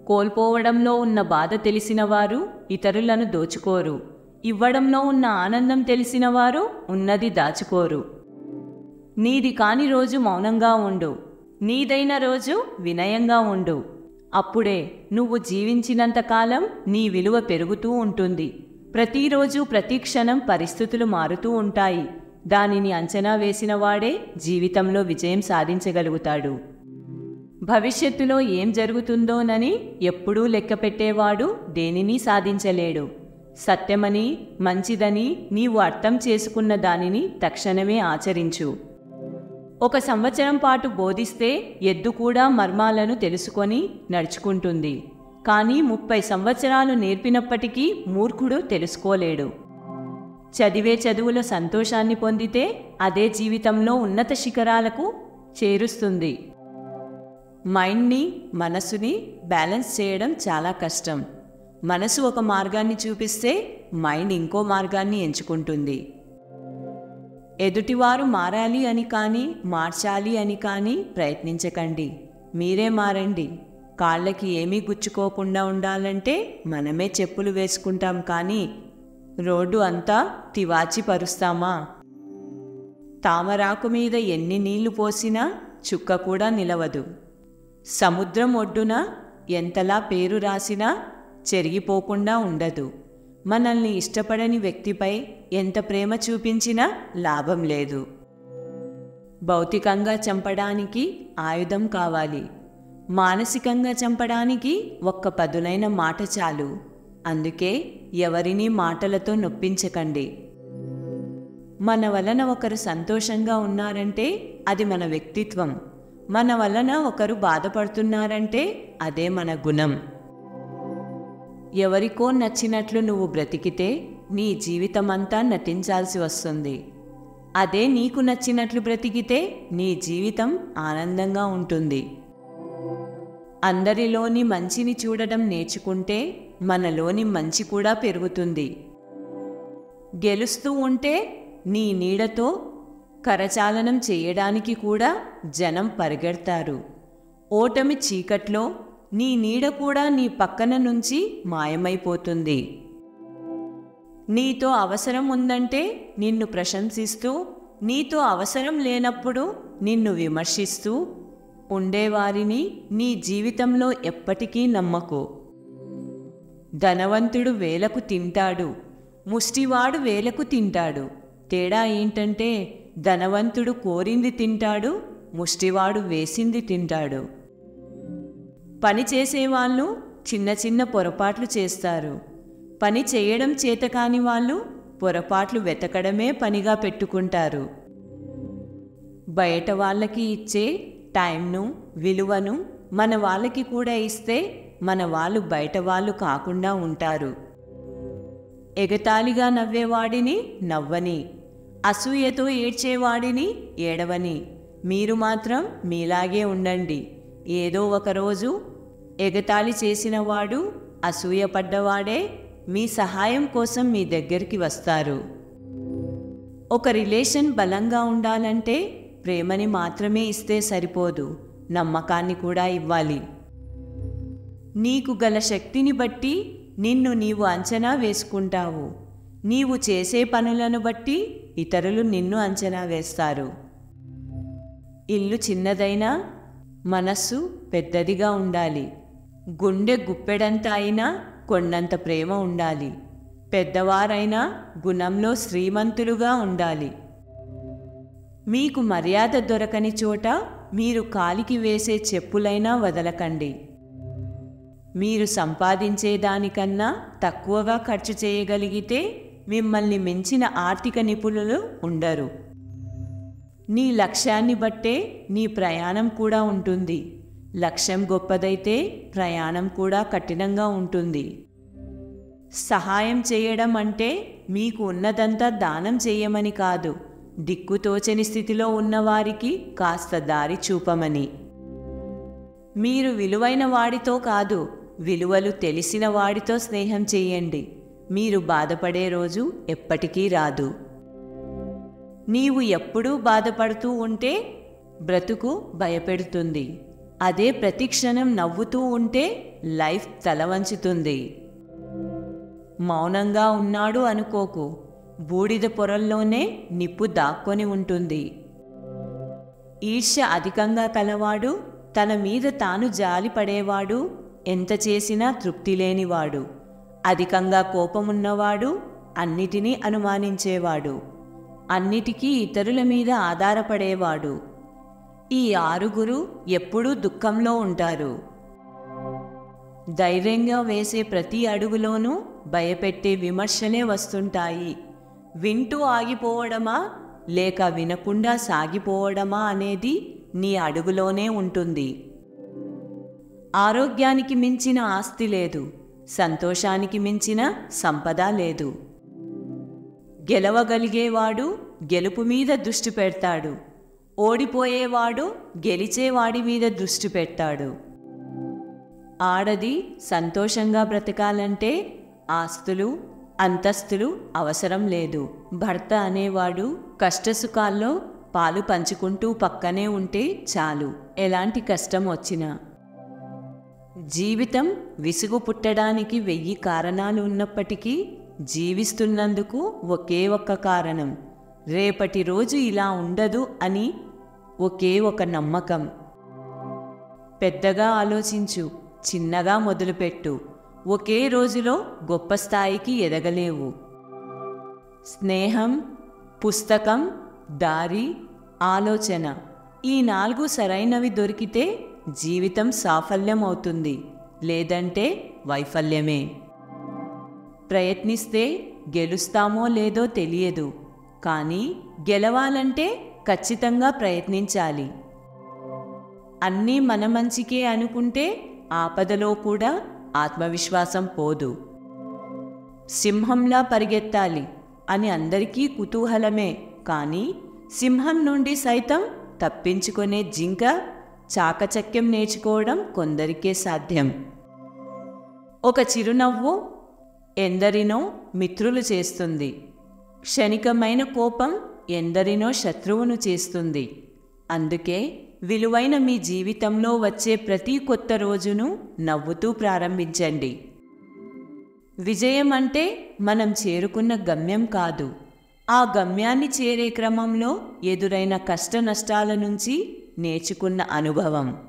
కోల్పోవడంలో ఉన్న బాధ తెలిసిన వారు ఇతరులను దోచుకోరు ఇవ్వడంలో ఉన్న ఆనందం తెలిసిన వారు ఉన్నది దాచుకోరు నీది కాని రోజు మౌనంగా ఉండు నీదైన రోజు వినయంగా ఉండు అప్పుడే నువ్వు జీవించినంతకాలం నీ విలువ పెరుగుతూ ఉంటుంది ప్రతిరోజు ప్రతి క్షణం పరిస్థితులు మారుతూ ఉంటాయి దానిని అంచనా వేసిన వాడే జీవితంలో విజయం సాధించగలుగుతాడు భవిష్యత్తులో ఏం జరుగుతుందోనని ఎప్పుడూ లెక్క పెట్టేవాడు దేనిని సాధించలేడు సత్యమని మంచిదని నీవు అర్థం చేసుకున్న దానిని తక్షణమే ఆచరించు ఒక సంవత్సరం పాటు బోధిస్తే ఎద్దు కూడా మర్మాలను తెలుసుకొని నడుచుకుంటుంది కానీ ముప్పై సంవత్సరాలు నేర్పినప్పటికీ మూర్ఖుడు తెలుసుకోలేడు చదివే చదువులో సంతోషాన్ని పొందితే అదే జీవితంలో ఉన్నత శిఖరాలకు చేరుస్తుంది మైండ్ని మనసుని బ్యాలెన్స్ చేయడం చాలా కష్టం మనసు ఒక మార్గాన్ని చూపిస్తే మైండ్ ఇంకో మార్గాన్ని ఎంచుకుంటుంది ఎదుటివారు మారాలి అని కానీ మార్చాలి అని కానీ ప్రయత్నించకండి మీరే మారండి కాళ్ళకి ఏమీ గుచ్చుకోకుండా ఉండాలంటే మనమే చెప్పులు వేసుకుంటాం కానీ రోడ్డు అంతా తివాచి పరుస్తామా తామరాకు మీద ఎన్ని నీళ్లు పోసినా చుక్క కూడా నిలవదు సముద్రం ఒడ్డున ఎంతలా పేరు రాసినా చెరిగిపోకుండా ఉండదు మనల్ని ఇష్టపడని వ్యక్తిపై ఎంత ప్రేమ చూపించినా లాభం లేదు భౌతికంగా చంపడానికి ఆయుధం కావాలి మానసికంగా చంపడానికి ఒక్క పదునైన మాట చాలు అందుకే ఎవరినీ మాటలతో నొప్పించకండి మన వలన ఒకరు సంతోషంగా ఉన్నారంటే అది మన వ్యక్తిత్వం మన వలన ఒకరు బాధపడుతున్నారంటే అదే మన గుణం ఎవరికో నచ్చినట్లు నువ్వు బ్రతికితే నీ జీవితమంతా నటించాల్సి వస్తుంది అదే నీకు నచ్చినట్లు బ్రతికితే నీ జీవితం ఆనందంగా ఉంటుంది అందరిలోని మంచిని చూడడం నేర్చుకుంటే మనలోని మంచి కూడా పెరుగుతుంది గెలుస్తూ ఉంటే నీ నీడతో కరచాలనం చేయడానికి కూడా జనం పరిగెడతారు ఓటమి చీకట్లో నీ నీడ కూడా నీ పక్కన నుంచి మాయమైపోతుంది నీతో అవసరం ఉందంటే నిన్ను ప్రశంసిస్తూ నీతో అవసరం లేనప్పుడు నిన్ను విమర్శిస్తూ ఉండేవారిని నీ జీవితంలో ఎప్పటికీ నమ్మకు ధనవంతుడు వేలకు తింటాడు ముష్టివాడు వేలకు తింటాడు తేడా ఏంటంటే ధనవంతుడు కోరింది తింటాడు ముష్టివాడు వేసింది తింటాడు పని చేసేవాళ్ళు చిన్న చిన్న పొరపాట్లు చేస్తారు పని చేయడం చేతకాని వాళ్ళు పొరపాట్లు వెతకడమే పనిగా పెట్టుకుంటారు బయట వాళ్ళకి ఇచ్చే టైంను విలువను మన వాళ్ళకి కూడా ఇస్తే మన వాళ్ళు బయట వాళ్ళు కాకుండా ఉంటారు ఎగతాళిగా నవ్వేవాడిని నవ్వని అసూయతో ఏడ్చేవాడిని ఏడవని మీరు మాత్రం మీలాగే ఉండండి ఏదో ఒకరోజు ఎగతాళి చేసినవాడు అసూయపడ్డవాడే మీ సహాయం కోసం మీ దగ్గరికి వస్తారు ఒక రిలేషన్ బలంగా ఉండాలంటే ప్రేమని మాత్రమే ఇస్తే సరిపోదు నమ్మకాన్ని కూడా ఇవ్వాలి నీకు గల శక్తిని బట్టి నిన్ను నీవు అంచనా వేసుకుంటావు నీవు చేసే పనులను బట్టి ఇతరులు నిన్ను అంచనా వేస్తారు ఇల్లు చిన్నదైనా మనస్సు పెద్దదిగా ఉండాలి గుండె గుప్పెడంత అయినా కొండంత ప్రేమ ఉండాలి పెద్దవారైనా గుణంలో శ్రీమంతులుగా ఉండాలి మీకు మర్యాద దొరకని చోట మీరు కాలికి వేసే చెప్పులైనా వదలకండి మీరు సంపాదించే దానికన్నా తక్కువగా ఖర్చు చేయగలిగితే మిమ్మల్ని మించిన ఆర్థిక నిపుణులు ఉండరు నీ లక్ష్యాన్ని బట్టే నీ ప్రయాణం కూడా ఉంటుంది లక్ష్యం గొప్పదైతే ప్రయాణం కూడా కఠినంగా ఉంటుంది సహాయం చేయడం అంటే మీకు ఉన్నదంతా దానం చేయమని కాదు దిక్కుతోచని స్థితిలో ఉన్నవారికి కాస్త దారి చూపమని మీరు విలువైన వాడితో కాదు విలువలు తెలిసిన వాడితో స్నేహం చేయండి మీరు బాధపడే రోజు ఎప్పటికీ రాదు నీవు ఎప్పుడూ బాధపడుతూ ఉంటే బ్రతుకు భయపెడుతుంది అదే ప్రతి క్షణం నవ్వుతూ ఉంటే లైఫ్ తలవంచుతుంది మౌనంగా ఉన్నాడు అనుకోకు బూడిద పొరల్లోనే నిప్పు దాక్కొని ఉంటుంది ఈర్ష్య అధికంగా కలవాడు తన మీద తాను జాలి పడేవాడు ఎంత చేసినా తృప్తి లేనివాడు అధికంగా కోపమున్నవాడు అన్నిటినీ అనుమానించేవాడు అన్నిటికీ ఇతరుల మీద ఆధారపడేవాడు ఈ ఆరుగురు ఎప్పుడూ దుఃఖంలో ఉంటారు ధైర్యంగా వేసే ప్రతి అడుగులోనూ భయపెట్టే విమర్శలే వస్తుంటాయి వింటూ ఆగిపోవడమా లేక వినకుండా సాగిపోవడమా అనేది నీ అడుగులోనే ఉంటుంది ఆరోగ్యానికి మించిన ఆస్తి లేదు సంతోషానికి మించిన సంపద లేదు గెలవగలిగేవాడు గెలుపు మీద దృష్టి పెడతాడు ఓడిపోయేవాడు గెలిచేవాడి మీద దృష్టి పెట్టాడు ఆడది సంతోషంగా బ్రతకాలంటే ఆస్తులు అంతస్తులు అవసరం లేదు భర్త అనేవాడు కష్టసుఖాల్లో పాలు పంచుకుంటూ పక్కనే ఉంటే చాలు ఎలాంటి కష్టం వచ్చినా జీవితం విసుగు పుట్టడానికి వెయ్యి కారణాలు ఉన్నప్పటికీ జీవిస్తున్నందుకు ఒకే ఒక్క కారణం రేపటి రోజు ఇలా ఉండదు అని ఒకే ఒక నమ్మకం పెద్దగా ఆలోచించు చిన్నగా మొదలుపెట్టు ఒకే రోజులో గొప్ప స్థాయికి ఎదగలేవు స్నేహం పుస్తకం దారి ఆలోచన ఈ నాలుగు సరైనవి దొరికితే జీవితం సాఫల్యం అవుతుంది లేదంటే వైఫల్యమే ప్రయత్నిస్తే గెలుస్తామో లేదో తెలియదు కానీ గెలవాలంటే ఖచ్చితంగా ప్రయత్నించాలి అన్నీ మన మంచికే అనుకుంటే ఆపదలో కూడా ఆత్మవిశ్వాసం పోదు సింహంలా పరిగెత్తాలి అని అందరికీ కుతూహలమే కానీ సింహం నుండి సైతం తప్పించుకునే జింక చాకచక్యం నేర్చుకోవడం కొందరికే సాధ్యం ఒక చిరునవ్వు ఎందరినో మిత్రులు చేస్తుంది క్షణికమైన కోపం ఎందరినో శత్రువును చేస్తుంది అందుకే విలువైన మీ జీవితంలో వచ్చే ప్రతి కొత్త రోజును నవ్వుతూ ప్రారంభించండి విజయం అంటే మనం చేరుకున్న గమ్యం కాదు ఆ గమ్యాన్ని చేరే క్రమంలో ఎదురైన కష్ట నష్టాల నుంచి నేర్చుకున్న అనుభవం